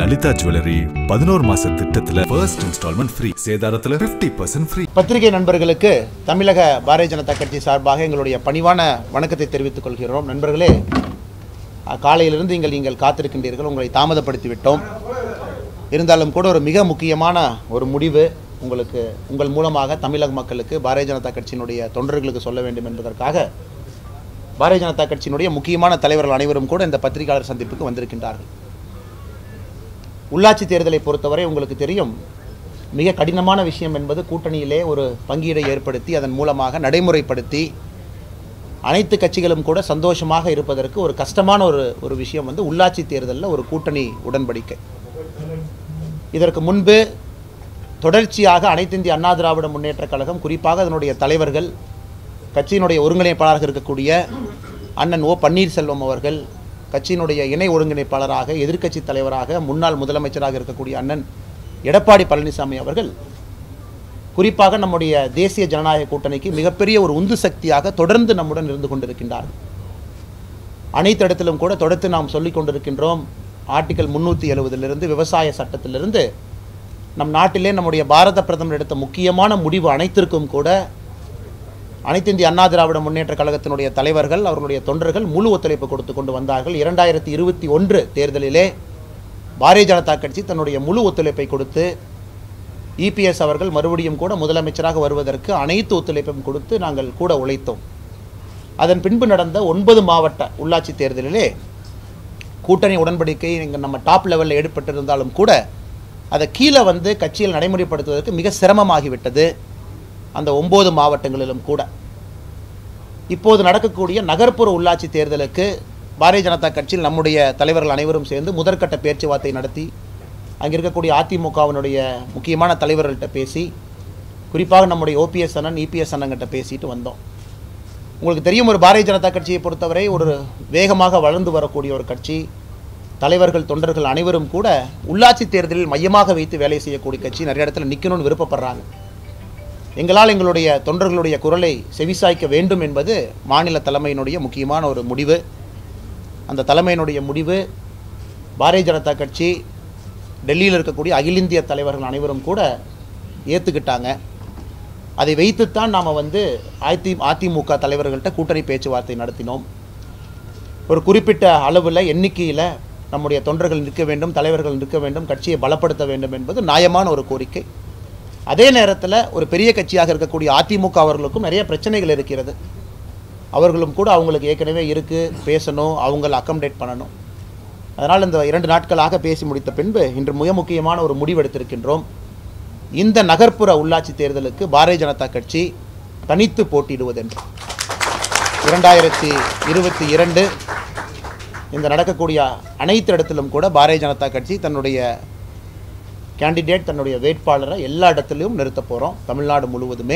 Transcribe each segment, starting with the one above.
Lalitha jewellery பதினோரு மாச திட்டத்துல ஃபர்ஸ்ட் இன்ஸ்டால்மெண்ட் ஃப்ரீ சேதாரத்துல 50% பர்சன்ட் ஃப்ரீ பத்திரிகை நண்பர்களுக்கு தமிழக பாரதிய ஜனதா கட்சி சார்பாக எங்களுடைய பணிவான வணக்கத்தை தெரிவித்துக் கொள்கிறோம் நண்பர்களே அஹ், காலையிலிருந்து நீங்கள் நீங்கள் காத்திருக்கின்றீர்கள் உங்களை தாமதப்படுத்தி விட்டோம் இருந்தாலும் கூட ஒரு மிக முக்கியமான ஒரு முடிவு உங்களுக்கு உங்கள் மூலமாக தமிழக மக்களுக்கு பாரதிய ஜனதா கட்சியினுடைய தொண்டர்களுக்கு சொல்ல வேண்டும் என்பதற்காக பாரதிய ஜனதா கட்சியினுடைய முக்கியமான தலைவர்கள் அனைவரும் கூட இந்த பத்திரிகையாளர் சந்திப்புக்கு வந்திருக்கின்றார்கள் உள்ளாட்சி தேர்தலை பொறுத்தவரை உங்களுக்கு தெரியும் மிக கடினமான விஷயம் என்பது கூட்டணியிலே ஒரு பங்கீடை ஏற்படுத்தி அதன் மூலமாக நடைமுறைப்படுத்தி அனைத்து கட்சிகளும் கூட சந்தோஷமாக இருப்பதற்கு ஒரு கஷ்டமான ஒரு ஒரு விஷயம் வந்து உள்ளாட்சி தேர்தலில் ஒரு கூட்டணி உடன்படிக்கை இதற்கு முன்பு தொடர்ச்சியாக அனைத்து இந்திய அண்ணா திராவிட முன்னேற்றக் கழகம் குறிப்பாக அதனுடைய தலைவர்கள் கட்சியினுடைய ஒருங்கிணைப்பாளராக இருக்கக்கூடிய அண்ணன் ஓ பன்னீர்செல்வம் அவர்கள் கட்சியினுடைய இணை ஒருங்கிணைப்பாளராக எதிர்க்கட்சி தலைவராக முன்னாள் முதலமைச்சராக இருக்கக்கூடிய அண்ணன் எடப்பாடி பழனிசாமி அவர்கள் குறிப்பாக நம்முடைய தேசிய ஜனநாயக கூட்டணிக்கு மிகப்பெரிய ஒரு உந்து சக்தியாக தொடர்ந்து நம்முடன் இருந்து கொண்டிருக்கின்றார்கள் அனைத்து இடத்திலும் கூட தொடர்ந்து நாம் சொல்லிக் கொண்டிருக்கின்றோம் ஆர்டிகல் முன்னூற்றி எழுபதிலிருந்து விவசாய சட்டத்திலிருந்து நம் நாட்டிலே நம்முடைய பாரத பிரதமர் எடுத்த முக்கியமான முடிவு அனைத்திற்கும் கூட அனைத்து இந்திய அண்ணா திராவிட முன்னேற்ற கழகத்தினுடைய தலைவர்கள் அவர்களுடைய தொண்டர்கள் முழு ஒத்துழைப்பு கொடுத்து கொண்டு வந்தார்கள் இரண்டாயிரத்தி இருபத்தி ஒன்று தேர்தலிலே பாரதிய ஜனதா கட்சி தன்னுடைய முழு ஒத்துழைப்பை கொடுத்து இபிஎஸ் அவர்கள் மறுபடியும் கூட முதலமைச்சராக வருவதற்கு அனைத்து ஒத்துழைப்பையும் கொடுத்து நாங்கள் கூட உழைத்தோம் அதன் பின்பு நடந்த ஒன்பது மாவட்ட உள்ளாட்சி தேர்தலிலே கூட்டணி உடன்படிக்கை இங்கே நம்ம டாப் லெவலில் ஈடுபட்டிருந்தாலும் கூட அதை கீழே வந்து கட்சியில் நடைமுறைப்படுத்துவதற்கு மிக சிரமமாகிவிட்டது அந்த ஒம்பது மாவட்டங்களிலும் கூட இப்போது நடக்கக்கூடிய நகர்ப்புற உள்ளாட்சி தேர்தலுக்கு பாரதிய ஜனதா கட்சியில் நம்முடைய தலைவர்கள் அனைவரும் சேர்ந்து முதற்கட்ட பேச்சுவார்த்தை நடத்தி அங்கே இருக்கக்கூடிய அதிமுகவினுடைய முக்கியமான தலைவர்கள்ட்ட பேசி குறிப்பாக நம்முடைய ஓபிஎஸ் அண்ணன் இபிஎஸ் அண்ணங்கிட்ட பேசிட்டு வந்தோம் உங்களுக்கு தெரியும் ஒரு பாரதிய ஜனதா கட்சியை பொறுத்தவரை ஒரு வேகமாக வளர்ந்து வரக்கூடிய ஒரு கட்சி தலைவர்கள் தொண்டர்கள் அனைவரும் கூட உள்ளாட்சி தேர்தலில் மையமாக வைத்து வேலை செய்யக்கூடிய கட்சி நிறைய இடத்துல நிற்கணும்னு விருப்பப்படுறாங்க எங்களால் எங்களுடைய தொண்டர்களுடைய குரலை செவிசாய்க்க வேண்டும் என்பது மாநில தலைமையினுடைய முக்கியமான ஒரு முடிவு அந்த தலைமையினுடைய முடிவு பாரதிய ஜனதா கட்சி டெல்லியில் இருக்கக்கூடிய அகில இந்திய தலைவர்கள் அனைவரும் கூட ஏற்றுக்கிட்டாங்க அதை வைத்துத்தான் நாம் வந்து அதி அதிமுக தலைவர்கள்ட்ட கூட்டணி பேச்சுவார்த்தை நடத்தினோம் ஒரு குறிப்பிட்ட அளவில் எண்ணிக்கையில் நம்முடைய தொண்டர்கள் நிற்க வேண்டும் தலைவர்கள் நிற்க வேண்டும் கட்சியை பலப்படுத்த வேண்டும் என்பது நியாயமான ஒரு கோரிக்கை அதே நேரத்தில் ஒரு பெரிய கட்சியாக இருக்கக்கூடிய அதிமுக அவர்களுக்கும் நிறைய பிரச்சனைகள் இருக்கிறது அவர்களும் கூட அவங்களுக்கு ஏற்கனவே இருக்குது பேசணும் அவங்கள அக்கமடேட் பண்ணணும் அதனால் இந்த இரண்டு நாட்களாக பேசி முடித்த பின்பு இன்று மிக முக்கியமான ஒரு முடிவெடுத்திருக்கின்றோம் இந்த நகர்ப்புற உள்ளாட்சி தேர்தலுக்கு பாரதிய ஜனதா கட்சி தனித்து போட்டியிடுவதென்று இரண்டாயிரத்தி இருபத்தி இரண்டு இந்த நடக்கக்கூடிய அனைத்து இடத்திலும் கூட பாரதிய ஜனதா கட்சி தன்னுடைய கேண்டிடேட் தன்னுடைய வேட்பாளரை எல்லா இடத்துலையும் நிறுத்த போகிறோம் தமிழ்நாடு முழுவதுமே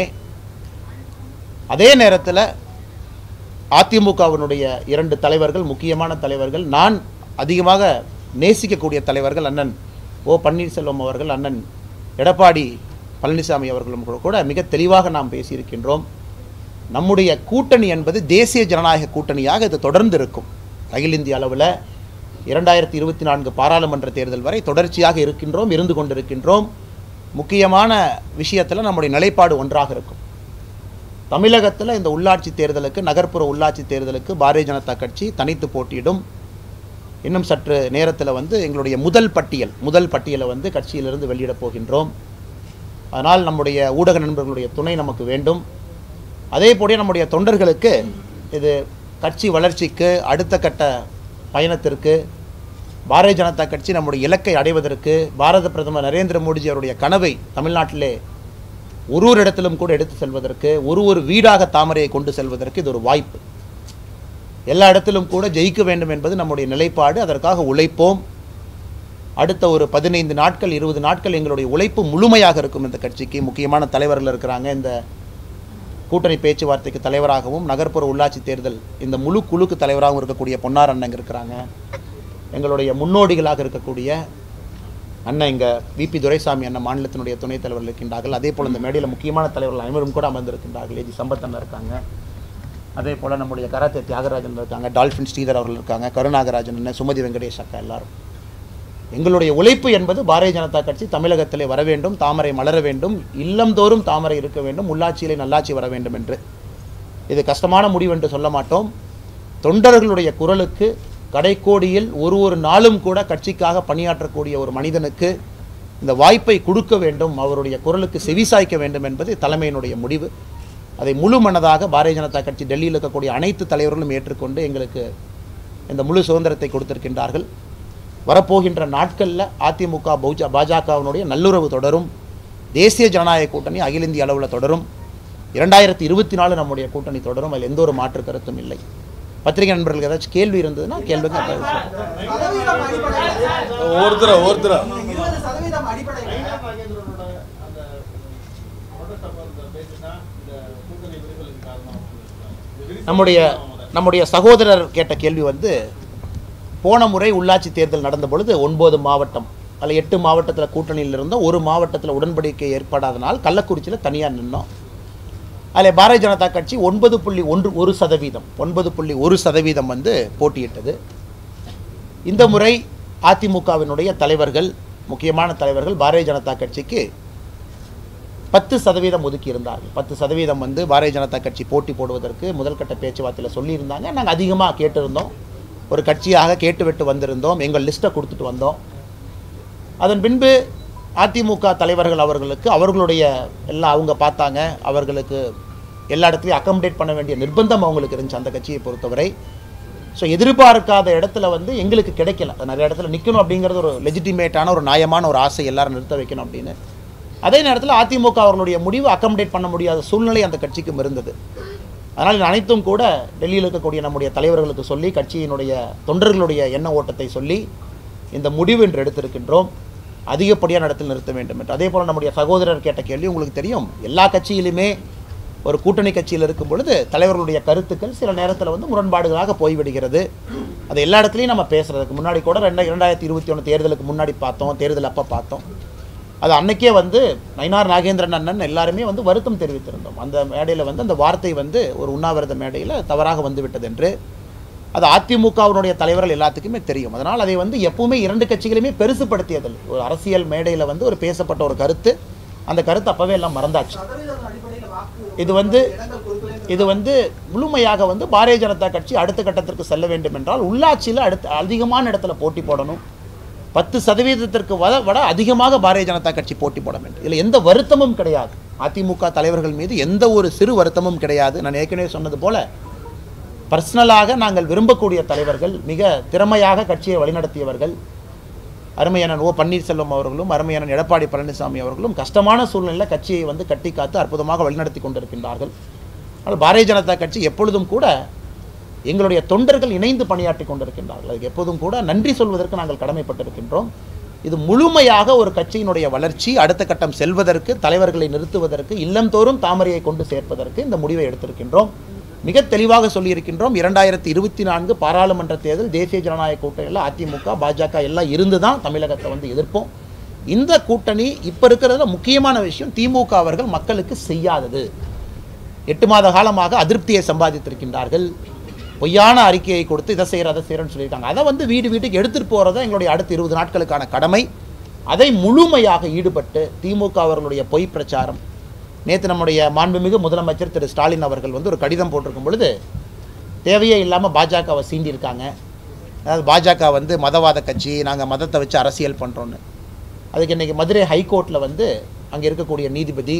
அதே நேரத்தில் அதிமுகவினுடைய இரண்டு தலைவர்கள் முக்கியமான தலைவர்கள் நான் அதிகமாக நேசிக்கக்கூடிய தலைவர்கள் அண்ணன் ஓ பன்னீர்செல்வம் அவர்கள் அண்ணன் எடப்பாடி பழனிசாமி அவர்களும் கூட- கூட மிக தெளிவாக நாம் பேசியிருக்கின்றோம் நம்முடைய கூட்டணி என்பது தேசிய ஜனநாயக கூட்டணியாக இது தொடர்ந்து இருக்கும் அகில இந்திய அளவில் இரண்டாயிரத்தி இருபத்தி நான்கு பாராளுமன்ற தேர்தல் வரை தொடர்ச்சியாக இருக்கின்றோம் இருந்து கொண்டிருக்கின்றோம் முக்கியமான விஷயத்தில் நம்முடைய நிலைப்பாடு ஒன்றாக இருக்கும் தமிழகத்தில் இந்த உள்ளாட்சி தேர்தலுக்கு நகர்ப்புற உள்ளாட்சி தேர்தலுக்கு பாரதிய ஜனதா கட்சி தனித்து போட்டியிடும் இன்னும் சற்று நேரத்தில் வந்து எங்களுடைய முதல் பட்டியல் முதல் பட்டியலை வந்து கட்சியிலிருந்து வெளியிடப் போகின்றோம் அதனால் நம்முடைய ஊடக நண்பர்களுடைய துணை நமக்கு வேண்டும் அதே போல நம்முடைய தொண்டர்களுக்கு இது கட்சி வளர்ச்சிக்கு அடுத்த கட்ட பயணத்திற்கு பாரதிய ஜனதா கட்சி நம்முடைய இலக்கை அடைவதற்கு பாரத பிரதமர் நரேந்திர மோடிஜி அவருடைய கனவை தமிழ்நாட்டிலே ஒரு ஒரு இடத்திலும் கூட எடுத்து செல்வதற்கு ஒரு ஒரு வீடாக தாமரையை கொண்டு செல்வதற்கு இது ஒரு வாய்ப்பு எல்லா இடத்திலும் கூட ஜெயிக்க வேண்டும் என்பது நம்முடைய நிலைப்பாடு அதற்காக உழைப்போம் அடுத்த ஒரு பதினைந்து நாட்கள் இருபது நாட்கள் எங்களுடைய உழைப்பு முழுமையாக இருக்கும் இந்த கட்சிக்கு முக்கியமான தலைவர்கள் இருக்கிறாங்க இந்த கூட்டணி பேச்சுவார்த்தைக்கு தலைவராகவும் நகர்ப்புற உள்ளாட்சி தேர்தல் இந்த முழு குழுக்கு தலைவராகவும் இருக்கக்கூடிய பொன்னார் அண்ணங்க இருக்கிறாங்க எங்களுடைய முன்னோடிகளாக இருக்கக்கூடிய அண்ணன் இங்கே விபி துரைசாமி அண்ணன் மாநிலத்தினுடைய துணைத் தலைவர்கள் இருக்கின்றார்கள் அதே போல் இந்த மேடையில் முக்கியமான தலைவர்கள் அனைவரும் கூட அமர்ந்திருக்கின்றார்கள் ஏஜி சம்பத் அண்ணன் இருக்காங்க அதே போல் நம்முடைய கராத்தே தியாகராஜன் இருக்காங்க டால்ஃபின் ஸ்ரீதர் அவர்கள் இருக்காங்க கருநாகராஜன் அண்ணன் சுமதி வெங்கடேஷ் அக்கா எல்லாரும் எங்களுடைய உழைப்பு என்பது பாரதிய ஜனதா கட்சி தமிழகத்திலே வர வேண்டும் தாமரை மலர வேண்டும் இல்லந்தோறும் தாமரை இருக்க வேண்டும் உள்ளாட்சியிலே நல்லாட்சி வர வேண்டும் என்று இது கஷ்டமான முடிவு என்று சொல்ல மாட்டோம் தொண்டர்களுடைய குரலுக்கு கடைக்கோடியில் ஒரு ஒரு நாளும் கூட கட்சிக்காக பணியாற்றக்கூடிய ஒரு மனிதனுக்கு இந்த வாய்ப்பை கொடுக்க வேண்டும் அவருடைய குரலுக்கு செவிசாய்க்க வேண்டும் என்பது தலைமையினுடைய முடிவு அதை முழு மனதாக பாரதிய ஜனதா கட்சி டெல்லியில் இருக்கக்கூடிய அனைத்து தலைவர்களும் ஏற்றுக்கொண்டு எங்களுக்கு இந்த முழு சுதந்திரத்தை கொடுத்திருக்கின்றார்கள் வரப்போகின்ற நாட்களில் அதிமுக பௌஜா பாஜகவினுடைய நல்லுறவு தொடரும் தேசிய ஜனநாயக கூட்டணி அகில இந்திய அளவில் தொடரும் இரண்டாயிரத்தி இருபத்தி நாலு நம்முடைய கூட்டணி தொடரும் அதில் எந்த ஒரு மாற்று கருத்தும் இல்லை பத்திரிகை நண்பர்களுக்கு ஏதாச்சும் கேள்வி இருந்ததுன்னா கேள்விங்க பதில் சொல்லுங்க. சதவீதம் அடிப்படையில் ஒருத்தரா ஒருத்தரா இருபது சதவீதம் அடிப்படையில் நம்முடைய நம்முடைய சகோதரர் கேட்ட கேள்வி வந்து போன முறை உள்ளாட்சி தேர்தல் நடந்த பொழுது ஒன்பது மாவட்டம் அதில் எட்டு மாவட்டத்தில் கூட்டணியில் இருந்தோம் ஒரு மாவட்டத்தில் உடன்படிக்கை ஏற்படாதனால் கள்ளக்குறிச்சியில் தனியாக நின்னோம் அதில் பாரதிய ஜனதா கட்சி ஒன்பது புள்ளி ஒன்று ஒரு சதவீதம் ஒன்பது புள்ளி ஒரு சதவீதம் வந்து போட்டியிட்டது இந்த முறை அதிமுகவினுடைய தலைவர்கள் முக்கியமான தலைவர்கள் பாரதிய ஜனதா கட்சிக்கு பத்து சதவீதம் ஒதுக்கி இருந்தார்கள் பத்து சதவீதம் வந்து பாரதிய ஜனதா கட்சி போட்டி போடுவதற்கு முதல் கட்ட பேச்சுவார்த்தையில் சொல்லியிருந்தாங்க நாங்கள் அதிகமாக கேட்டிருந்தோம் ஒரு கட்சியாக கேட்டுவிட்டு வந்திருந்தோம் எங்கள் லிஸ்ட்டை கொடுத்துட்டு வந்தோம் அதன் பின்பு அதிமுக தலைவர்கள் அவர்களுக்கு அவர்களுடைய எல்லாம் அவங்க பார்த்தாங்க அவர்களுக்கு எல்லா இடத்துலையும் அக்கமடேட் பண்ண வேண்டிய நிர்பந்தம் அவங்களுக்கு இருந்துச்சு அந்த கட்சியை பொறுத்தவரை ஸோ எதிர்பார்க்காத இடத்துல வந்து எங்களுக்கு கிடைக்கல அது நிறைய இடத்துல நிற்கணும் அப்படிங்கிறது ஒரு லெஜிட்டிமேட்டான ஒரு நியாயமான ஒரு ஆசை எல்லாரும் நிறுத்த வைக்கணும் அப்படின்னு அதே நேரத்தில் அதிமுக அவர்களுடைய முடிவு அக்கமடேட் பண்ண முடியாத சூழ்நிலை அந்த கட்சிக்கும் இருந்தது அதனால் இது அனைத்தும் கூட டெல்லியில் இருக்கக்கூடிய நம்முடைய தலைவர்களுக்கு சொல்லி கட்சியினுடைய தொண்டர்களுடைய எண்ண ஓட்டத்தை சொல்லி இந்த முடிவு என்று எடுத்திருக்கின்றோம் அதிகப்படியான இடத்தில் நிறுத்த வேண்டும் என்று அதே போல் நம்முடைய சகோதரர் கேட்ட கேள்வி உங்களுக்கு தெரியும் எல்லா கட்சியிலுமே ஒரு கூட்டணி கட்சியில் இருக்கும் பொழுது தலைவர்களுடைய கருத்துக்கள் சில நேரத்தில் வந்து முரண்பாடுகளாக போய்விடுகிறது அது எல்லா இடத்துலையும் நம்ம பேசுறதுக்கு முன்னாடி கூட ரெண்டா இரண்டாயிரத்தி இருபத்தி ஒன்று தேர்தலுக்கு முன்னாடி பார்த்தோம் தேர்தல் அப்போ பார்த்தோம் அது அன்னைக்கே வந்து நயினார் நாகேந்திரன் அண்ணன் எல்லாருமே வந்து வருத்தம் தெரிவித்திருந்தோம் அந்த மேடையில் வந்து அந்த வார்த்தை வந்து ஒரு உண்ணாவிரத மேடையில் தவறாக வந்து விட்டது என்று அது அதிமுகவினுடைய தலைவர்கள் எல்லாத்துக்குமே தெரியும் அதனால் அதை வந்து எப்பவுமே இரண்டு கட்சிகளுமே பெருசுப்படுத்தியதில்லை ஒரு அரசியல் மேடையில் வந்து ஒரு பேசப்பட்ட ஒரு கருத்து அந்த கருத்து அப்பவே எல்லாம் மறந்தாச்சு சதவீதம் அடிப்படையில் வாக்கு இது வந்து இடங்கள் கொடுக்கல இது வந்து முழுமையாக வந்து பாரதிய ஜனதா கட்சி அடுத்த கட்டத்திற்கு செல்ல வேண்டும் என்றால் உள்ளாட்சியில் அடுத்த அதிகமான இடத்துல போட்டி போடணும் பத்து சதவீதத்திற்கு வட வட அதிகமாக பாரதிய ஜனதா கட்சி போட்டி போட வேண்டும் இதில் எந்த வருத்தமும் கிடையாது அதிமுக தலைவர்கள் மீது எந்த ஒரு சிறு வருத்தமும் கிடையாது நான் ஏற்கனவே சொன்னது போல பர்சனலாக நாங்கள் விரும்பக்கூடிய தலைவர்கள் மிக திறமையாக கட்சியை வழிநடத்தியவர்கள் அருமையண்ணன் ஓ பன்னீர்செல்வம் அவர்களும் அருமையண்ணன் எடப்பாடி பழனிசாமி அவர்களும் கஷ்டமான சூழ்நிலையில் கட்சியை வந்து கட்டி காத்து அற்புதமாக வழிநடத்தி கொண்டிருக்கின்றார்கள் ஆனால் பாரதிய ஜனதா கட்சி எப்பொழுதும் கூட எங்களுடைய தொண்டர்கள் இணைந்து பணியாற்றி கொண்டிருக்கின்றார்கள் அதுக்கு எப்போதும் கூட நன்றி சொல்வதற்கு நாங்கள் கடமைப்பட்டிருக்கின்றோம் இது முழுமையாக ஒரு கட்சியினுடைய வளர்ச்சி அடுத்த கட்டம் செல்வதற்கு தலைவர்களை நிறுத்துவதற்கு இல்லந்தோறும் தாமரையை கொண்டு சேர்ப்பதற்கு இந்த முடிவை எடுத்திருக்கின்றோம் மிக தெளிவாக சொல்லியிருக்கின்றோம் இரண்டாயிரத்தி இருபத்தி நான்கு பாராளுமன்ற தேர்தல் தேசிய ஜனநாயக கூட்டணியில் அதிமுக பாஜக எல்லாம் இருந்து தான் தமிழகத்தை வந்து எதிர்ப்போம் இந்த கூட்டணி இப்போ இருக்கிறதுல முக்கியமான விஷயம் திமுக அவர்கள் மக்களுக்கு செய்யாதது எட்டு மாத காலமாக அதிருப்தியை சம்பாதித்திருக்கின்றார்கள் பொய்யான அறிக்கையை கொடுத்து இதை செய்கிற அதை செய்கிறேன்னு சொல்லியிருக்காங்க அதை வந்து வீடு வீட்டுக்கு எடுத்துகிட்டு போகிறதா எங்களுடைய அடுத்த இருபது நாட்களுக்கான கடமை அதை முழுமையாக ஈடுபட்டு திமுக அவர்களுடைய பொய் பிரச்சாரம் நேற்று நம்முடைய மாண்புமிகு முதலமைச்சர் திரு ஸ்டாலின் அவர்கள் வந்து ஒரு கடிதம் போட்டிருக்கும் பொழுது தேவையே இல்லாமல் பாஜகவை சீண்டியிருக்காங்க அதாவது பாஜக வந்து மதவாத கட்சி நாங்கள் மதத்தை வச்சு அரசியல் பண்ணுறோன்னு அதுக்கு இன்றைக்கி மதுரை ஹைகோர்ட்டில் வந்து அங்கே இருக்கக்கூடிய நீதிபதி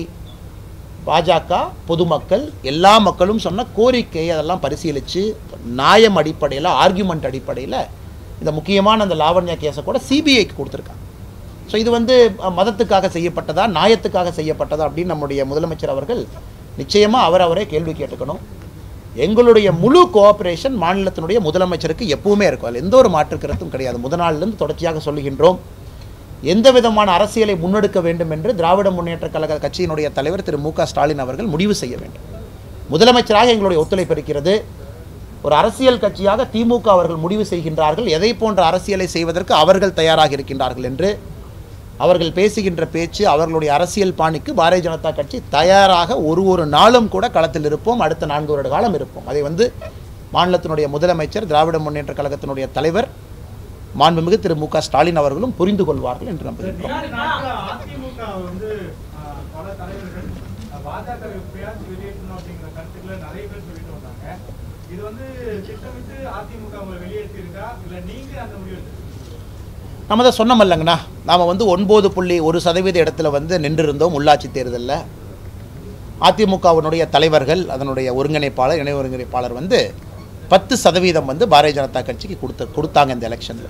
பாஜக பொதுமக்கள் எல்லா மக்களும் சொன்ன கோரிக்கை அதெல்லாம் பரிசீலித்து நியாயம் அடிப்படையில் ஆர்கியூமெண்ட் அடிப்படையில் இந்த முக்கியமான அந்த லாவண்யா கேஸை கூட சிபிஐக்கு கொடுத்துருக்காங்க ஸோ இது வந்து அஹ், மதத்துக்காக செய்யப்பட்டதா நியாயத்துக்காக செய்யப்பட்டதா அப்படின்னு நம்முடைய முதலமைச்சர் அவர்கள் நிச்சயமாக அவர் அவரே கேள்வி கேட்டுக்கணும் எங்களுடைய முழு கோஆப்ரேஷன் மாநிலத்தினுடைய முதலமைச்சருக்கு எப்பவுமே இருக்கும் அதில் எந்த ஒரு மாற்று கருத்தும் கிடையாது முத நாளிலிருந்து தொடர்ச்சியாக சொல்லுகின்றோம் எந்த விதமான அரசியலை முன்னெடுக்க வேண்டும் என்று திராவிட முன்னேற்ற கழக கட்சியினுடைய தலைவர் திரு மு க ஸ்டாலின் அவர்கள் முடிவு செய்ய வேண்டும் முதலமைச்சராக எங்களுடைய ஒத்துழைப்பு இருக்கிறது ஒரு அரசியல் கட்சியாக திமுக அவர்கள் முடிவு செய்கின்றார்கள் எதை போன்ற அரசியலை செய்வதற்கு அவர்கள் தயாராக இருக்கின்றார்கள் என்று அவர்கள் பேசுகின்ற பேச்சு அவர்களுடைய அரசியல் பாணிக்கு பாரதிய ஜனதா கட்சி தயாராக ஒரு ஒரு நாளும் கூட களத்தில் இருப்போம் அடுத்த நான்கு வருட காலம் இருப்போம் அதை வந்து மாநிலத்தினுடைய முதலமைச்சர் திராவிட முன்னேற்ற கழகத்தினுடைய தலைவர் மாண்புமிகு திரு மு க ஸ்டாலின் அவர்களும் புரிந்து கொள்வார்கள் என்று நம்புகிறோம் பின்னாடி நாட்களா அதிமுக வந்து ஆஹ், பல தலைவர்கள் பாஜக எப்படியாச்சும் வெளியேற்றணும் அப்படிங்கிற கருத்துக்களை நிறைய பேர் சொல்லிட்டு வந்தாங்க இது வந்து திட்டமிட்டு அதிமுக உங்களை வெளியேற்றிருக்கா இல்ல நீங்க அந்த முடிவு எடுத்திருக்கீங்களா? நம்ம தான் சொன்னோம் இல்லைங்கண்ணா நாம் வந்து ஒன்பது புள்ளி ஒரு சதவீத இடத்துல வந்து நின்றிருந்தோம் உள்ளாட்சி தேர்தலில் அதிமுகவினுடைய தலைவர்கள் அதனுடைய ஒருங்கிணைப்பாளர் இணை ஒருங்கிணைப்பாளர் வந்து பத்து சதவீதம் வந்து பாரதிய ஜனதா கட்சிக்கு கொடுத்து கொடுத்தாங்க இந்த எலெக்ஷனில்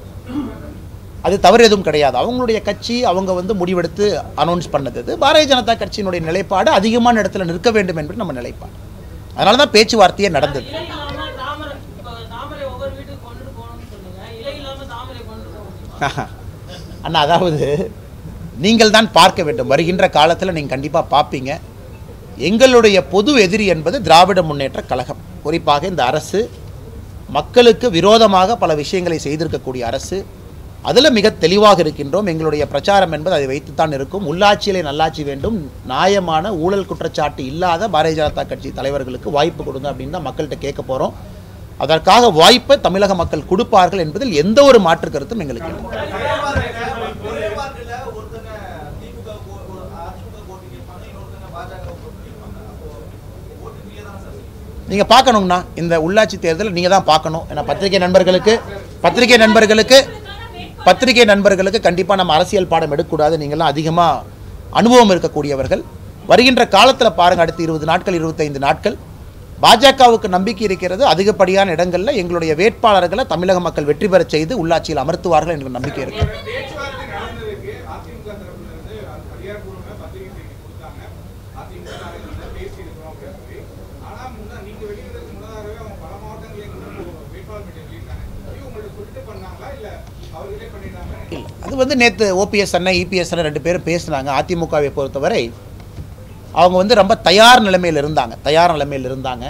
அது தவறு எதுவும் கிடையாது அவங்களுடைய கட்சி அவங்க வந்து முடிவெடுத்து அனௌன்ஸ் பண்ணது இது. பாரதிய ஜனதா கட்சியினுடைய நிலைப்பாடு அதிகமான இடத்துல நிற்க வேண்டும் என்பது நம்ம நிலைப்பாடு அதனால தான் பேச்சுவார்த்தையே நடந்தது இலை இல்லாம தாமரை இப்ப தாமரை ஒவ்வொரு வீட்டுக்கு கொண்டுட்டு போகணும்னு சொல்லுங்க இலை இல்லாம தாமரை கொண்டுட்டு போக முடியுமா அண்ணா அதாவது நீங்கள் தான் பார்க்க வேண்டும் வருகின்ற காலத்தில் நீங்கள் கண்டிப்பாக பார்ப்பீங்க எங்களுடைய பொது எதிரி என்பது திராவிட முன்னேற்ற கழகம் குறிப்பாக இந்த அரசு மக்களுக்கு விரோதமாக பல விஷயங்களை செய்திருக்கக்கூடிய அரசு அதில் மிக தெளிவாக இருக்கின்றோம் எங்களுடைய பிரச்சாரம் என்பது அதை வைத்துத்தான் இருக்கும் உள்ளாட்சியிலே நல்லாட்சி வேண்டும் நியாயமான ஊழல் குற்றச்சாட்டு இல்லாத பாரதிய ஜனதா கட்சி தலைவர்களுக்கு வாய்ப்பு கொடுங்க அப்படின்னு தான் மக்கள்கிட்ட கேட்க போகிறோம் அதற்காக வாய்ப்பை தமிழக மக்கள் கொடுப்பார்கள் என்பதில் எந்த ஒரு மாற்று கருத்தும் எங்களுக்கு இல்லை ஒரே வார்டில் ஒரே வார்டில் ஒருத்தங்க திமுக கோ- ஒரு அதிமுக ஓட்டு கேட்பாங்க இன்னொருத்தங்க பாஜக ஓட்டு கேட்பாங்க அப்போ ஓட்டு நீங்க தான் சார் நீங்கள் பார்க்கணுங்கண்ணா இந்த உள்ளாட்சி தேர்தலில் நீங்கள் தான் பார்க்கணும் ஏன்னா பத்திரிகை நண்பர்களுக்கு பத்திரிகை நண்பர்களுக்கு பத்திரிகை நண்பர்களுக்கு கண்டிப்பாக நம்ம அரசியல் பாடம் எடுக்கக்கூடாது நீங்கள்லாம் அதிகமாக அனுபவம் இருக்கக்கூடியவர்கள் வருகின்ற காலத்தில் பாருங்கள் அடுத்த இருபது நாட்கள் இருபத்தைந்து நாட்கள் பாஜகவுக்கு நம்பிக்கை இருக்கிறது அதிகப்படியான இடங்களில் எங்களுடைய வேட்பாளர்களை தமிழக மக்கள் வெற்றி பெறச் செய்து உள்ளாட்சியில் அமர்த்துவார்கள் என்ற நம்பிக்கை இருக்குது பேச்சுவார்த்தை நடந்ததுக்கு அதிமுக தரப்புல இருந்து அது அதிகாரப்பூர்வமா பத்திரிகை செய்தி கொடுத்தாங்க அதிமுக நாளையில பேசி இருக்கிறோம் அப்படின்னு சொல்லி ஆனா முன்ன நீங்க வெளியிடறதுக்கு முன்னதாகவே அவங்க பல மாவட்டங்களில் வந்து வேட்பாளர் மீட்டிங் வெளியிட்டாங்க இது உங்கள்ட்ட சொல்லிட்டு பண்ணாங்களா இல்ல அவர்களே பண்ணிட்டாங்க இல்லை அது வந்து நேற்று ஓபிஎஸ் அண்ணன் இபிஎஸ் அண்ணன் ரெண்டு பேரும் பேசுனாங்க அதிமுகவை பொறுத்தவரை அவங்க வந்து ரொம்ப தயார் நிலைமையில் இருந்தாங்க தயார் நிலைமையில் இருந்தாங்க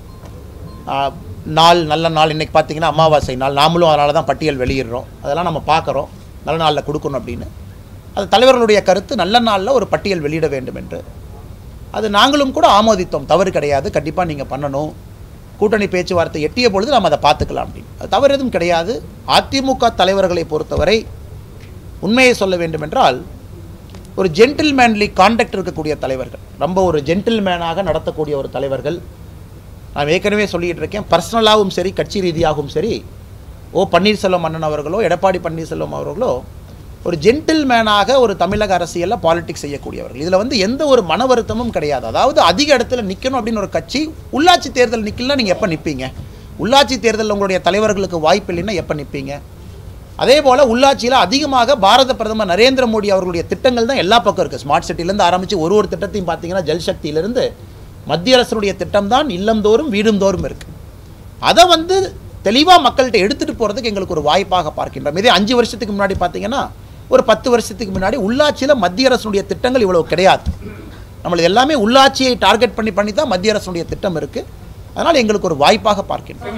ஆ, நாள் நல்ல நாள் இன்னைக்கு பார்த்தீங்கன்னா அமாவாசை நாள் நாமளும் அதனால தான் பட்டியல் வெளியிடுறோம் அதெல்லாம் நம்ம பார்க்குறோம் நல்ல நாளில் கொடுக்கணும் அப்படின்னு அது தலைவர்களுடைய கருத்து நல்ல நாளில் ஒரு பட்டியல் வெளியிட வேண்டும் என்று அது நாங்களும் கூட ஆமோதித்தோம் தவறு கிடையாது கண்டிப்பாக நீங்கள் பண்ணணும் கூட்டணி பேச்சுவார்த்தை எட்டிய பொழுது நம்ம அதை பார்த்துக்கலாம் அப்படின்னு அது தவறு எதுவும் கிடையாது அதிமுக தலைவர்களை பொறுத்தவரை உண்மையை சொல்ல வேண்டும் என்றால் ஒரு ஜென்டில்மேன்லி காண்டக்ட் இருக்கக்கூடிய தலைவர்கள் ரொம்ப ஒரு ஜென்டில்மேனாக நடத்தக்கூடிய ஒரு தலைவர்கள் நான் ஏற்கனவே சொல்லிட்டு இருக்கேன் பர்சனலாகவும் சரி கட்சி ரீதியாகவும் சரி ஓ பன்னீர்செல்வம் அண்ணன் அவர்களோ எடப்பாடி பன்னீர்செல்வம் அவர்களோ ஒரு ஜென்டில்மேனாக ஒரு தமிழக அரசியலில் பாலிடிக்ஸ் செய்யக்கூடியவர்கள் இதில் வந்து எந்த ஒரு மன வருத்தமும் கிடையாது அதாவது அதிக இடத்துல நிற்கணும் அப்படின்னு ஒரு கட்சி உள்ளாட்சி தேர்தல் நிற்கலன்னா நீங்கள் எப்போ நிற்பீங்க உள்ளாட்சி தேர்தலில் உங்களுடைய தலைவர்களுக்கு வாய்ப்பு இல்லைன்னா எப்போ நிற்பீங்க அதே போல் உள்ளாட்சியில் அதிகமாக பாரத பிரதமர் நரேந்திர மோடி அவர்களுடைய திட்டங்கள் தான் எல்லா பக்கம் இருக்குது ஸ்மார்ட் சிட்டிலேருந்து ஆரம்பித்து ஒரு ஒரு திட்டத்தையும் பார்த்தீங்கன்னா ஜல்சக்தியிலிருந்து மத்திய அரசுடைய திட்டம் தான் இல்லந்தோறும் வீடுந்தோறும் இருக்குது அதை வந்து தெளிவாக மக்கள்கிட்ட எடுத்துகிட்டு போகிறதுக்கு எங்களுக்கு ஒரு வாய்ப்பாக பார்க்கின்றோம் இதே அஞ்சு வருஷத்துக்கு முன்னாடி பார்த்தீங்கன்னா ஒரு பத்து வருஷத்துக்கு முன்னாடி உள்ளாட்சியில் மத்திய அரசுடைய திட்டங்கள் இவ்வளோ கிடையாது நம்மளுக்கு எல்லாமே உள்ளாட்சியை டார்கெட் பண்ணி பண்ணி தான் மத்திய அரசுடைய திட்டம் இருக்குது அதனால் எங்களுக்கு ஒரு வாய்ப்பாக பார்க்கின்றோம்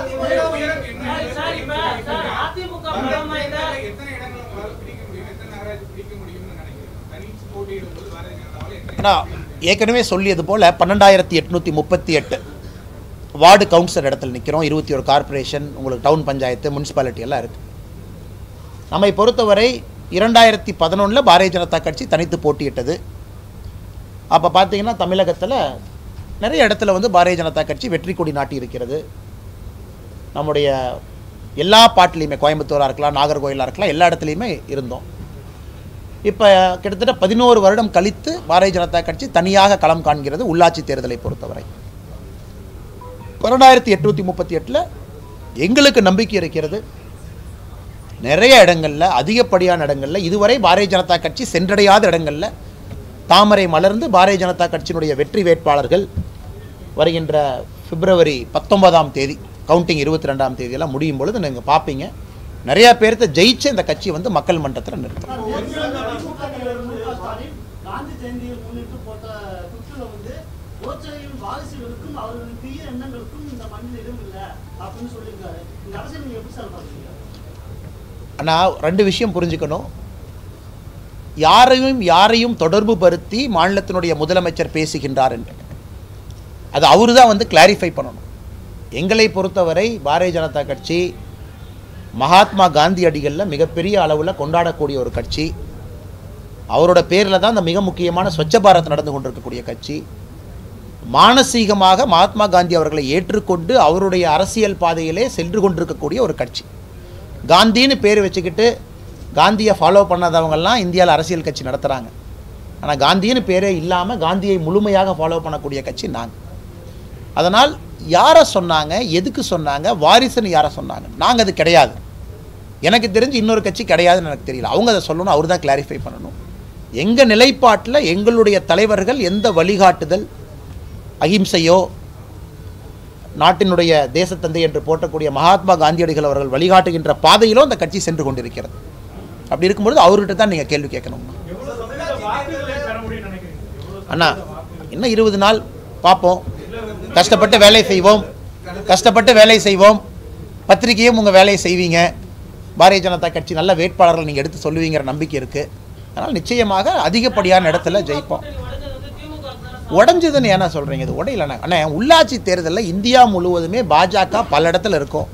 சார், சார், இப்ப, சார், அதிமுக பிரதமர் இந்த எத்தனை இடங்கள் உங்களால பிடிக்க முடியும் எத்தனை நகராட்சி பிடிக்க முடியும்னு நினைக்கிறீங்க தனி போட்டியிடும்போது பாரதிய ஜனதாவால எத்தனை ஏன்னா ஏற்கனவே சொல்லியது போல் பன்னெண்டாயிரத்தி எட்நூற்றி முப்பத்தி எட்டு வார்டு கவுன்சிலர் இடத்துல நிற்கிறோம் இருபத்தி ஒரு கார்ப்பரேஷன் உங்களுக்கு டவுன் பஞ்சாயத்து முனிசிபாலிட்டி எல்லாம் இருக்குது நம்மை பொறுத்தவரை இரண்டாயிரத்தி பதினொன்றில் பாரதிய ஜனதா கட்சி தனித்து போட்டியிட்டது அப்போ பார்த்தீங்கன்னா தமிழகத்தில் நிறைய இடத்துல வந்து பாரதிய ஜனதா கட்சி வெற்றி கொடி நாட்டி இருக்கிறது நம்முடைய எல்லா பாட்டிலையுமே கோயம்புத்தூராக இருக்கலாம் நாகர்கோயிலாக இருக்கலாம் எல்லா இடத்துலையுமே இருந்தோம் இப்போ கிட்டத்தட்ட பதினோரு வருடம் கழித்து பாரதிய ஜனதா கட்சி தனியாக களம் காண்கிறது உள்ளாட்சி தேர்தலை பொறுத்தவரை பன்னெண்டாயிரத்தி எட்நூற்றி முப்பத்தி எட்டில் எங்களுக்கு நம்பிக்கை இருக்கிறது நிறைய இடங்களில் அதிகப்படியான இடங்களில் இதுவரை பாரதிய ஜனதா கட்சி சென்றடையாத இடங்களில் தாமரை மலர்ந்து பாரதிய ஜனதா கட்சியினுடைய வெற்றி வேட்பாளர்கள் வருகின்ற பிப்ரவரி பத்தொன்பதாம் தேதி கவுண்டிங் இருபத்தி ரெண்டாம் தேதியெல்லாம் முடியும் பொழுது நீங்கள் பார்ப்பீங்க நிறையா பேர்த்த ஜெயிச்சு இந்த கட்சி வந்து மக்கள் மன்றத்தில் நிறுத்தும் காந்தி ஜெயந்தியை முன்னிட்டு போட்ட ட்விட்டர்ல வந்து கோச்சையின் வாரிசுகளுக்கும் அவர்களின் தீய எண்ணங்களுக்கும் இந்த மண்ணில் இடம் இல்லை அப்படின்னு சொல்லியிருக்காரு இந்த அரசியல் நீங்க எப்படி சார் பாக்குறீங்க ஆனால் ரெண்டு விஷயம் புரிஞ்சுக்கணும் யாரையும் யாரையும் தொடர்பு படுத்தி மாநிலத்தினுடைய முதலமைச்சர் பேசுகின்றார் என்று அது அவரு தான் வந்து கிளாரிஃபை பண்ணணும் எங்களை பொறுத்தவரை பாரதிய ஜனதா கட்சி மகாத்மா காந்தியடிகளில் மிகப்பெரிய அளவில் கொண்டாடக்கூடிய ஒரு கட்சி அவரோட பேரில் தான் இந்த மிக முக்கியமான ஸ்வச்ச பாரத் நடந்து கொண்டிருக்கக்கூடிய கட்சி மானசீகமாக மகாத்மா காந்தி அவர்களை ஏற்றுக்கொண்டு அவருடைய அரசியல் பாதையிலே சென்று கொண்டிருக்கக்கூடிய ஒரு கட்சி காந்தின்னு பேர் வச்சுக்கிட்டு காந்தியை ஃபாலோ பண்ணாதவங்கெல்லாம் இந்தியாவில் அரசியல் கட்சி நடத்துகிறாங்க ஆனால் காந்தின்னு பேரே இல்லாமல் காந்தியை முழுமையாக ஃபாலோ பண்ணக்கூடிய கட்சி நாங்கள் அதனால் யாரை சொன்னாங்க எதுக்கு சொன்னாங்க வாரிசுன்னு யாரை சொன்னாங்க நாங்கள் அது கிடையாது எனக்கு தெரிஞ்சு இன்னொரு கட்சி கிடையாதுன்னு எனக்கு தெரியல அவங்க அதை சொல்லணும் அவர் தான் கிளாரிஃபை பண்ணணும் எங்கள் நிலைப்பாட்டில் எங்களுடைய தலைவர்கள் எந்த வழிகாட்டுதல் அகிம்சையோ நாட்டினுடைய தேசத்தந்தை என்று போற்றக்கூடிய மகாத்மா காந்தியடிகள் அவர்கள் வழிகாட்டுகின்ற பாதையிலோ அந்த கட்சி சென்று கொண்டிருக்கிறது அப்படி இருக்கும்பொழுது அவர்கிட்ட தான் நீங்கள் கேள்வி கேட்கணும் எவ்வளவு சதவீத வாக்குகளை பெற முடியும்னு நினைக்கிறீங்க எவ்வளவு அண்ணா இன்னும் இருபது நாள் பார்ப்போம் கஷ்டப்பட்டு வேலை செய்வோம் கஷ்டப்பட்டு வேலை செய்வோம் பத்திரிகையும் உங்கள் வேலையை செய்வீங்க பாரதிய ஜனதா கட்சி நல்ல வேட்பாளர்கள் நீங்கள் எடுத்து சொல்லுவீங்கிற நம்பிக்கை இருக்குது அதனால் நிச்சயமாக அதிகப்படியான இடத்துல ஜெயிப்போம் கூட்டணி உடைஞ்சது வந்து திமுக க்கு தானே உடஞ்சதுன்னு ஏன்னா சொல்கிறீங்க இது உடையலண்ணா அண்ணா உள்ளாட்சி தேர்தலில் இந்தியா முழுவதுமே பாஜக பல இடத்துல இருக்கும்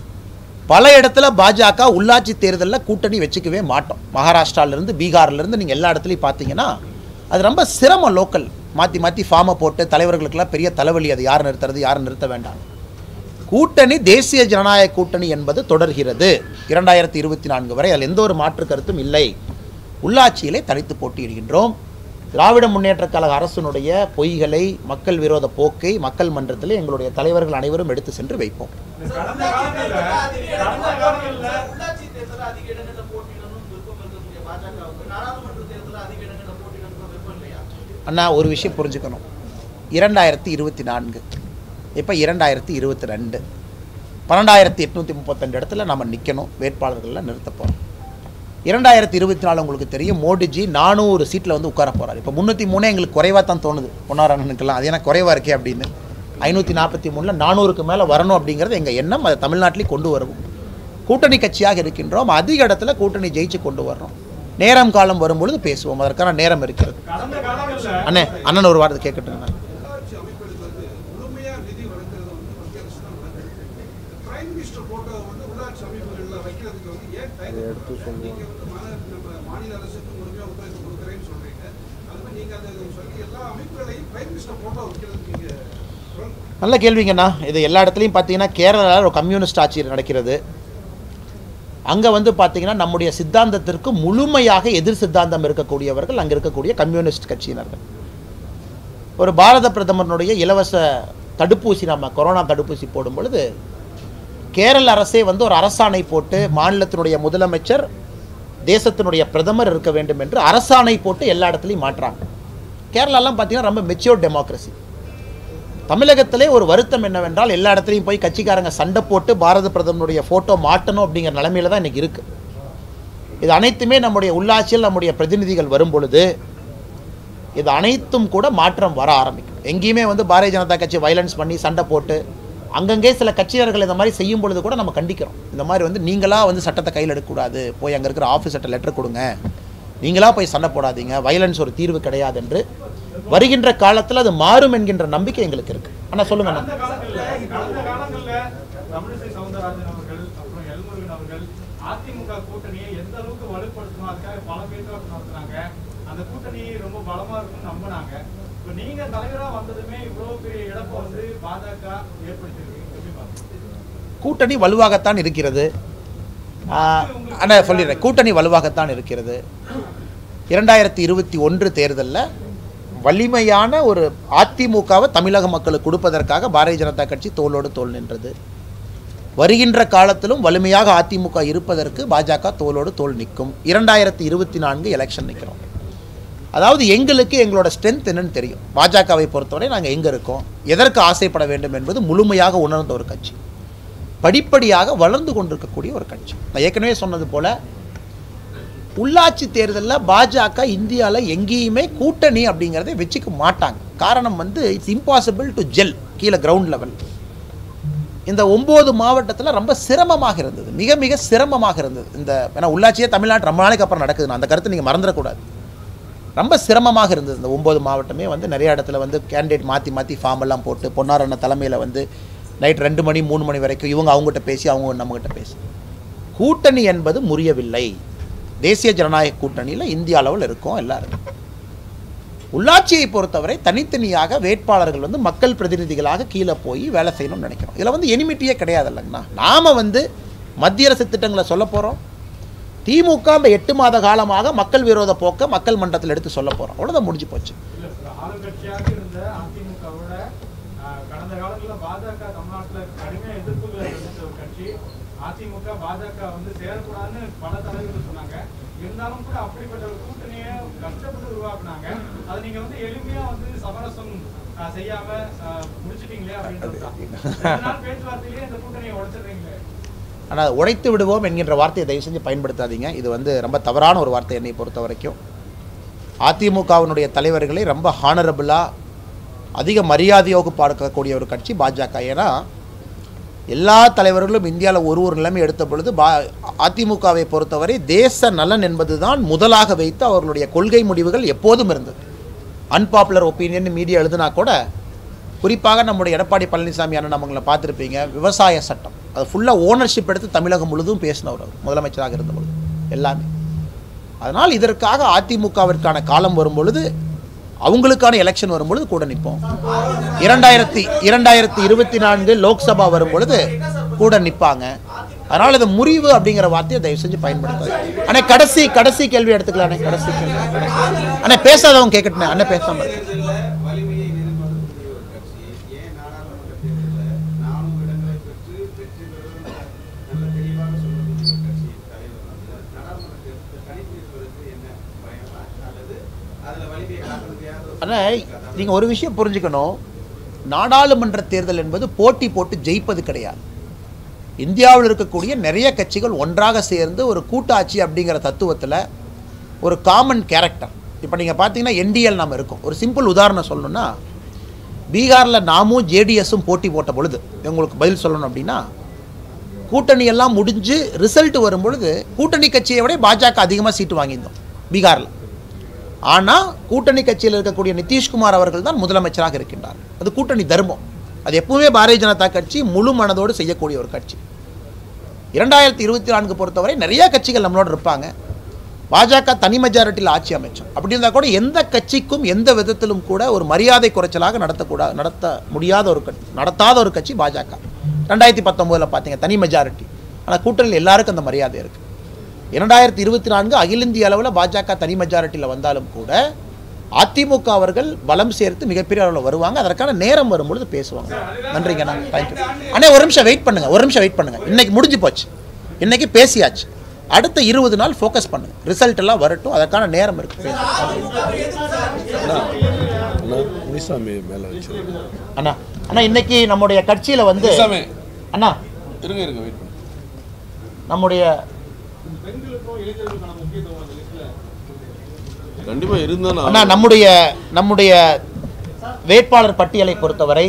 பல இடத்துல பாஜக உள்ளாட்சி தேர்தலில் கூட்டணி வச்சுக்கவே மாட்டோம் மகாராஷ்டிராலேருந்து பீகார்லேருந்து நீங்கள் எல்லா இடத்துலையும் பார்த்தீங்கன்னா அது ரொம்ப சிரமம் லோக்கல் மாற்றி மாற்றி ஃபார்மை போட்டு தலைவர்களுக்கெல்லாம் பெரிய தலைவலி அது யார் நிறுத்துறது யார் நிறுத்த வேண்டாம் கூட்டணி தேசிய ஜனநாயக கூட்டணி என்பது தொடர்கிறது இரண்டாயிரத்தி இருபத்தி நான்கு வரை அதில் எந்த ஒரு மாற்று கருத்தும் இல்லை உள்ளாட்சியிலே தனித்து போட்டியிடுகின்றோம் திராவிட முன்னேற்றக் கழக அரசினுடைய பொய்களை மக்கள் விரோத போக்கை மக்கள் மன்றத்தில் எங்களுடைய தலைவர்கள் அனைவரும் எடுத்து சென்று வைப்போம் கடந்த காலங்கள்ல கடந்த காலங்கள்ல உள்ளாட்சி தேர்தலில் அதிக இடங்களில் போட்டியிடணும் விருப்பம் இருக்கக்கூடிய பாஜகவுக்கு நாடாளுமன்ற தேர்தலில் அதிக இடங்களில் போட்டியிடணும் விருப்பம் இல்லையா அண்ணா ஒரு விஷயம் புரிஞ்சுக்கணும் இரண்டாயிரத்தி இருபத்தி நான்கு இப்போ இரண்டாயிரத்தி இருபத்தி ரெண்டு பன்னெண்டாயிரத்தி எட்நூற்றி முப்பத்தெண்டு இடத்துல நம்ம நிற்கணும் வேட்பாளர்களில் நிறுத்த போகிறோம் இரண்டாயிரத்தி இருபத்தி நாலு உங்களுக்கு தெரியும் மோடிஜி நானூறு சீட்டில் வந்து உட்கார போகிறார் இப்போ முந்நூற்றி மூணே எங்களுக்கு குறைவாக தான் தோணுது பொன்னாரண்ணனுக்கெல்லாம் அது ஏன்னா குறைவாக இருக்கே அப்படின்னு ஐநூற்றி நாற்பத்தி மூணில் நானூறுக்கு மேலே வரணும் அப்படிங்கிறது எங்கள் எண்ணம் அதை தமிழ்நாட்டிலேயும் கொண்டு வருவோம் கூட்டணி கட்சியாக இருக்கின்றோம் அதிக இடத்துல கூட்டணி ஜெயிச்சு கொண்டு வர்றோம் நேரம் காலம் வரும்பொழுது பேசுவோம் அதற்கான நேரம் இருக்கிறது கடந்த காலங்கள்ல அண்ணே அண்ணன் ஒரு வார்த்தை கேட்கட்டுங்க உள்ளாட்சி அமைப்புகளுக்கு வந்து முழுமையா நிதி வழங்குறது வந்து மத்திய அரசு தான் வழங்குது பிரைம் மினிஸ்டர் போட்டோ வந்து உள்ளாட்சி அமைப்புகளில் வைக்கிறதுக்கு வந்து ஏன் தயக்கம் நீங்க வந்து மாநில நம்ம மாநில அரசுக்கு முழுமையா ஒத்துழைப்பு கொடுக்குறேன்னு சொல்றீங்க அது மாதிரி நீங்க அதை சொல்லி எல்லா அமைப்புகளையும் பிரைம் மினிஸ்டர் போட்டோ வைக்கிறதுக்கு நீங்க சொல்லுங்க நல்ல கேள்விங்கண்ணா இது எல்லா இடத்துலையும் பார்த்தீங்கன்னா கேரளாவில் ஒரு கம்யூனிஸ்ட் ஆட்சி நடக்கிறது அங்கே வந்து பார்த்தீங்கன்னா நம்முடைய சித்தாந்தத்திற்கு முழுமையாக எதிர் சித்தாந்தம் இருக்கக்கூடியவர்கள் அங்கே இருக்கக்கூடிய கம்யூனிஸ்ட் கட்சியினர்கள் ஒரு பாரத பிரதமருடைய இலவச தடுப்பூசி நம்ம கொரோனா தடுப்பூசி போடும் பொழுது கேரள அரசே வந்து ஒரு அரசாணை போட்டு மாநிலத்தினுடைய முதலமைச்சர் தேசத்தினுடைய பிரதமர் இருக்க வேண்டும் என்று அரசாணை போட்டு எல்லா இடத்துலையும் மாற்றுறாங்க கேரளாலாம் பார்த்தீங்கன்னா ரொம்ப மெச்சூர் டெமோக்ரஸி தமிழகத்திலே ஒரு வருத்தம் என்னவென்றால் எல்லா இடத்துலையும் போய் கட்சிக்காரங்க சண்டை போட்டு பாரத பிரதமருடைய ஃபோட்டோ மாட்டணும் அப்படிங்கிற நிலைமையில தான் இன்றைக்கி இருக்குது இது அனைத்துமே நம்முடைய உள்ளாட்சியில் நம்முடைய பிரதிநிதிகள் வரும் பொழுது இது அனைத்தும் கூட மாற்றம் வர ஆரம்பிக்கும் எங்கேயுமே வந்து பாரதிய ஜனதா கட்சி வயலன்ஸ் பண்ணி சண்டை போட்டு அங்கங்கே சில கட்சியினர்கள் இந்த மாதிரி செய்யும் பொழுது கூட நம்ம கண்டிக்கிறோம் இந்த மாதிரி வந்து நீங்களா வந்து சட்டத்தை கையில் எடுக்கக்கூடாது போய் அங்கே இருக்கிற ஆஃபீஸர்கிட்ட லெட்டர் கொடுங்க நீங்களா போய் சண்டை போடாதீங்க வயலன்ஸ் ஒரு தீர்வு கிடையாது என்று வருகின்ற காலத்தில் அது மாறும் என்கின்ற நம்பிக்கை எங்களுக்கு இருக்கு அண்ணா சொல்லுங்க அண்ணா கடந்த காலங்கள்ல கடந்த காலங்கள்ல தமிழிசை சவுந்தரராஜன் அவர்கள் அப்புறம் எல்முருகன் அவர்கள் அதிமுக கூட்டணியை எந்த அளவுக்கு வலுப்படுத்தணும் அதுக்காக பல பேச்சுவார்த்தை நடத்துனாங்க அந்த கூட்டணி ரொம்ப பலமா இருக்கும்னு நம்பினாங்க இப்ப நீங்க தலைவரா வந்ததுமே இவ்வளவு பெரிய இழப்பை வந்து பாஜக ஏற்படுத்திருக்கு எப்படி பாக்குறீங்க கூட்டணி வலுவாகத்தான் இருக்கிறது ஆஹ், அண்ணா சொல்லிடுறேன் கூட்டணி வலுவாகத்தான் இருக்கிறது இரண்டாயிரத்தி இருபத்தி ஒன்று தேர்தலில் வலிமையான ஒரு அதிமுகவை தமிழக மக்களுக்கு கொடுப்பதற்காக பாரதிய ஜனதா கட்சி தோளோடு தோள் நின்றது வருகின்ற காலத்திலும் வலிமையாக அதிமுக இருப்பதற்கு பாஜக தோளோடு தோள் நிற்கும் இரண்டாயிரத்தி இருபத்தி நான்கு எலெக்ஷன் நிற்கிறோம் அதாவது எங்களுக்கு எங்களோட ஸ்ட்ரென்த் என்னன்னு தெரியும் பாஜகவை பொறுத்தவரை நாங்கள் எங்கே இருக்கோம் எதற்கு ஆசைப்பட வேண்டும் என்பது முழுமையாக உணர்ந்த ஒரு கட்சி படிப்படியாக வளர்ந்து கொண்டிருக்கக்கூடிய ஒரு கட்சி நான் ஏற்கனவே சொன்னது போல உள்ளாட்சி தேர்தலில் பாஜக இந்தியாவில் எங்கேயுமே கூட்டணி அப்படிங்கிறதை வச்சுக்க மாட்டாங்க காரணம் வந்து இட்ஸ் இம்பாசிபிள் டு ஜெல் கீழே கிரவுண்ட் லெவல் இந்த ஒம்பது மாவட்டத்தில் ரொம்ப சிரமமாக இருந்தது மிக மிக சிரமமாக இருந்தது இந்த ஏன்னா உள்ளாட்சியே தமிழ்நாட்டு ரொம்ப நாளைக்கு அப்புறம் நடக்குது அந்த கருத்தை நீங்கள் மறந்துடக்கூடாது ரொம்ப சிரமமாக இருந்தது இந்த ஒம்பது மாவட்டமே வந்து நிறைய இடத்துல வந்து கேண்டிடேட் மாற்றி மாற்றி ஃபார்ம் எல்லாம் போட்டு பொன்னாரண்ண தலைமையில் வந்து நைட் ரெண்டு மணி மூணு மணி வரைக்கும் இவங்க அவங்ககிட்ட பேசி அவங்க நம்மகிட்ட பேசி கூட்டணி என்பது முறியவில்லை தேசிய ஜனநாயக கூட்டணியில் இந்திய அளவில் இருக்கோம் எல்லாரும் உள்ளாட்சியை பொறுத்தவரை தனித்தனியாக வேட்பாளர்கள் வந்து மக்கள் பிரதிநிதிகளாக கீழே போய் வேலை செய்யணும்னு நினைக்கிறோம் இதில் வந்து எனிமிட்டியே கிடையாது இல்லைங்கண்ணா நாம் வந்து மத்திய அரசு திட்டங்களை சொல்ல போகிறோம் திமுக இந்த எட்டு மாத காலமாக மக்கள் விரோத போக்க மக்கள் மன்றத்தில் எடுத்து சொல்ல போகிறோம் அவ்வளோதான் முடிஞ்சு போச்சு இல்ல சார், ஆளுங்கட்சியாக இருந்த அதிமுகவோட ஆஹ், கடந்த காலத்துல பாஜக தமிழ்நாட்டுல கடுமையா எதிர்ப்புகளை தெரிவித்த ஒரு கட்சி அதிமுக பாஜக வந்து சேரக்கூடாதுன்னு பல தலைவர்கள் சொன்னாங்க இருந்தாலும் கூட அப்படிப்பட்ட ஒரு கூட்டணியை கஷ்டப்பட்டு உருவாக்குனாங்க அதை நீங்க வந்து எளிமையா வந்து சமரசம் ஆஹ், செய்யாம ஆஹ், முடிச்சிட்டீங்களே அப்படின்றது தான் ரெண்டு நாள் பேச்சுவார்த்தையிலேயே இந்த கூட்டணியை உடைச்சிடுறீங்களே ஆனால் உடைத்து விடுவோம் என்கின்ற வார்த்தையை தயவு செஞ்சு பயன்படுத்தாதீங்க இது வந்து ரொம்ப தவறான ஒரு வார்த்தை என்னை பொறுத்த வரைக்கும் அதிமுகவினுடைய தலைவர்களை ரொம்ப ஹானரபுளாக அதிக மரியாதையோடு பார்க்கக்கூடிய ஒரு கட்சி பாஜக ஏன்னா எல்லா தலைவர்களும் இந்தியாவில் ஒரு ஒரு நிலைமை எடுத்த பொழுது பா அதிமுகவை பொறுத்தவரை தேச நலன் என்பதுதான் முதலாக வைத்து அவர்களுடைய கொள்கை முடிவுகள் எப்போதும் இருந்தது அன்பாப்புலர் ஒப்பீனியன் மீடியா எழுதுனா கூட குறிப்பாக நம்முடைய எடப்பாடி பழனிசாமி அண்ணன் அவங்கள பார்த்துருப்பீங்க விவசாய சட்டம் அது ஃபுல்லாக ஓனர்ஷிப் எடுத்து தமிழகம் முழுதும் பேசினவர் அவர் முதலமைச்சராக இருந்த பொழுது எல்லாமே அதனால் இதற்காக அதிமுகவிற்கான காலம் வரும் பொழுது அவங்களுக்கான எலெக்ஷன் வரும் பொழுது கூட நிற்போம் இரண்டாயிரத்தி இரண்டாயிரத்தி இருபத்தி நான்கு லோக்சபா வரும் பொழுது கூட நிற்பாங்க அதனால் இது முறிவு அப்படிங்கிற வார்த்தையை தயவு செஞ்சு பயன்படுத்தாது அண்ணே கடைசி கடைசி கேள்வி எடுத்துக்கலாம் அண்ணே கடைசி கேள்வி அண்ணே பேசாதவங்க கேட்கட்டுண்ணே அண்ணே பேசாம இருக்கு தேர்தலில் வலிமையை நிரூபிக்கக்கூடிய ஒரு கட்சி ஏன் நாடாளுமன்ற தேர்தலில் நானூறு இடங்களை பெற்று வெற்றி பெறும் நல்ல தெளிவாக சொல்லக்கூடிய ஒரு கட்சியின் தலைவர் வந்து நாடாளுமன்ற தேர்தலில் கணிப்பு இருப்பதற்கு என்ன பயமா அல்லது அதுல வலிமையை காட்ட முடியாத ஒரு ஆனால் நீங்கள் ஒரு விஷயம் புரிஞ்சுக்கணும் நாடாளுமன்ற தேர்தல் என்பது போட்டி போட்டு ஜெயிப்பது கிடையாது இந்தியாவில் இருக்கக்கூடிய நிறைய கட்சிகள் ஒன்றாக சேர்ந்து ஒரு கூட்டாட்சி அப்படிங்கிற தத்துவத்தில் ஒரு காமன் கேரக்டர் இப்போ நீங்கள் பார்த்தீங்கன்னா என்டிஎல் நாம் இருக்கோம் ஒரு சிம்பிள் உதாரணம் சொல்லணும்னா பீகாரில் நாமும் ஜேடிஎஸும் போட்டி போட்ட பொழுது உங்களுக்கு பதில் சொல்லணும் அப்படின்னா கூட்டணி எல்லாம் முடிஞ்சு ரிசல்ட் வரும் பொழுது கூட்டணி கட்சியை விட பாஜக அதிகமாக சீட்டு வாங்கியிருந்தோம் பீகாரில் ஆனால் கூட்டணி கட்சியில் இருக்கக்கூடிய நிதிஷ்குமார் அவர்கள் தான் முதலமைச்சராக இருக்கின்றார் அது கூட்டணி தர்மம் அது எப்பவுமே பாரதிய ஜனதா கட்சி முழு மனதோடு செய்யக்கூடிய ஒரு கட்சி இரண்டாயிரத்தி இருபத்தி நான்கு பொறுத்தவரை நிறைய கட்சிகள் நம்மளோட இருப்பாங்க பாஜக தனி மெஜாரிட்டியில் ஆட்சி அமைச்சோம் அப்படி இருந்தால் கூட எந்த கட்சிக்கும் எந்த விதத்திலும் கூட ஒரு மரியாதை குறைச்சலாக நடத்தக்கூடாது நடத்த முடியாத ஒரு கட்சி நடத்தாத ஒரு கட்சி பாஜக ரெண்டாயிரத்தி பத்தொம்போதில் பார்த்தீங்க தனி மெஜாரிட்டி ஆனால் கூட்டணியில் எல்லாருக்கும் அந்த மரியாதை இருக்குது இரண்டாயிரத்தி இருபத்தி நான்கு அகில இந்திய அளவில் பாஜக தனி மெஜாரிட்டியில் வந்தாலும் கூட அதிமுக அவர்கள் பலம் சேர்த்து மிகப்பெரிய அளவில் வருவாங்க அதற்கான நேரம் வரும்பொழுது பேசுவாங்க நன்றிங்கண்ணா தேங்க்யூ அண்ணே ஒரு நிமிஷம் வெயிட் பண்ணுங்க ஒரு நிமிஷம் வெயிட் பண்ணுங்க இன்னைக்கு முடிஞ்சு போச்சு இன்னைக்கு பேசியாச்சு அடுத்த இருபது நாள் ஃபோக்கஸ் பண்ணுங்க ரிசல்ட் எல்லாம் வரட்டும் அதற்கான நேரம் இருக்கு பேசுங்க. அண்ணா முனிசாமி மேலே வச்சு அண்ணா அண்ணா இன்னைக்கு நம்முடைய கட்சியில் வந்து முனிசாமி அண்ணா இருங்க இருங்க வெயிட் பண்ணு நம்முடைய பெண்களுக்கும் இளைஞர்களுக்கான முக்கியத்துவம் அந்த லிஸ்ட்ல கண்டிப்பா இருந்தாலும் அண்ணா நம்முடைய நம்முடைய வேட்பாளர் பட்டியலை பொறுத்தவரை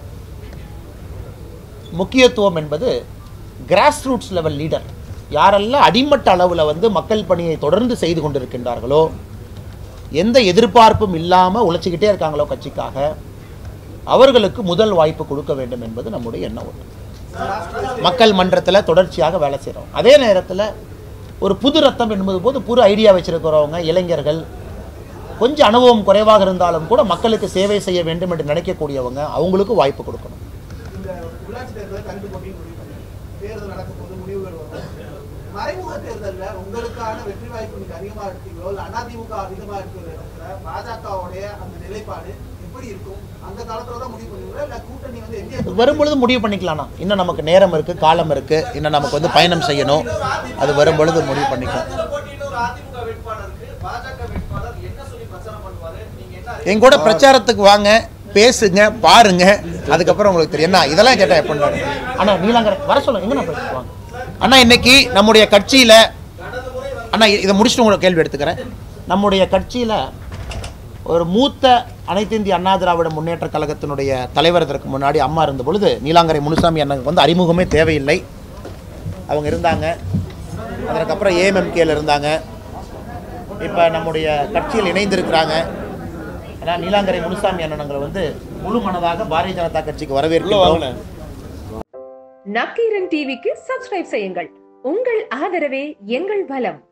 முக்கியத்துவம் என்பது கிராஸ் ரூட்ஸ் லெவல் லீடர் யாரெல்லாம் அடிமட்ட அளவில் வந்து மக்கள் பணியை தொடர்ந்து செய்து கொண்டிருக்கின்றார்களோ எந்த எதிர்பார்ப்பும் இல்லாமல் உழைச்சிக்கிட்டே இருக்காங்களோ கட்சிக்காக அவர்களுக்கு முதல் வாய்ப்பு கொடுக்க வேண்டும் என்பது நம்முடைய எண்ணம் ஒன்று மக்கள் மன்றத்தில் தொடர்ச்சியாக வேலை செய்கிறோம் அதே நேரத்தில் ஒரு புது ரத்தம் என்பது போது புது ஐடியா வச்சிருக்கிறவங்க இளைஞர்கள் கொஞ்சம் அனுபவம் குறைவாக இருந்தாலும் கூட மக்களுக்கு சேவை செய்ய வேண்டும் என்று நினைக்கக்கூடியவங்க அவங்களுக்கு வாய்ப்பு கொடுக்கணும் இந்த உள்ளாட்சி தேர்தலை கண்டு போட்டின்னு முடிவு பண்ணி தேர்தல் நடக்கும் போது முடிவுகள் வரும் மறைமுக தேர்தல்ல உங்களுக்கான வெற்றி வாய்ப்பு நீங்க அதிகமா இருக்கீங்களோ இல்ல அதிமுக அதிகமா இருக்கிற இடத்துல பாஜகவுடைய அந்த நிலைப்பாடு எப்படி இருக்கும் அந்த காலத்துல தான் முடிவு பண்ணுவீங்களா இல்ல கூட்டணி வந்து எங்கே வரும்பொழுது முடிவு பண்ணிக்கலாம்ண்ணா இன்னும் நமக்கு நேரம் இருக்குது காலம் இருக்குது இன்னும் நமக்கு வந்து பயணம் செய்யணும் அது வரும்பொழுது முடிவு பண்ணிக்கலாம் தேர்தல் போட்டியில ஒரு அதிமுக வேட்பாளருக்கு பாஜக வேட்பாளர் என்ன சொல்லி பிரச்சாரம் பண்ணுவாரு நீங்க என்ன என் கூட பிரச்சாரத்துக்கு வாங்க பேசுங்க பாருங்க அதுக்கப்புறம் உங்களுக்கு தெரியும் என்ன இதெல்லாம் கேட்டால் எப்படி அண்ணா நீலாங்கரை வர சொல்லுங்க எங்க நான் பேசுவாங்க அண்ணா இன்னைக்கு நம்முடைய கட்சியில அண்ணா இதை முடிச்சுட்டு உங்களுக்கு கேள்வி எடுத்துக்கிறேன் நம்முடைய கட்சியில ஒரு மூத்த அனைத்து இந்திய அண்ணா திராவிட முன்னேற்ற கழகத்தினுடைய தலைவர் இதற்கு முன்னாடி அம்மா இருந்த பொழுது நீலாங்கரை முனுசாமி அண்ணனுக்கு வந்து அறிமுகமே தேவையில்லை அவங்க இருந்தாங்க அதற்கப்புறம் ஏஎம்எம்கேல இருந்தாங்க இப்போ நம்முடைய கட்சியில் இணைந்திருக்கிறாங்க ஆனால் நீலாங்கரை முனுசாமி அண்ணனங்களை வந்து முழு மனதாக பாரதிய ஜனதா கட்சிக்கு உள்ள வரவேற்கிறோம் வாங்கினேன் நக்கீரன் டிவிக்கு சப்ஸ்கிரைப் செய்யுங்கள் உங்கள் ஆதரவே எங்கள் பலம்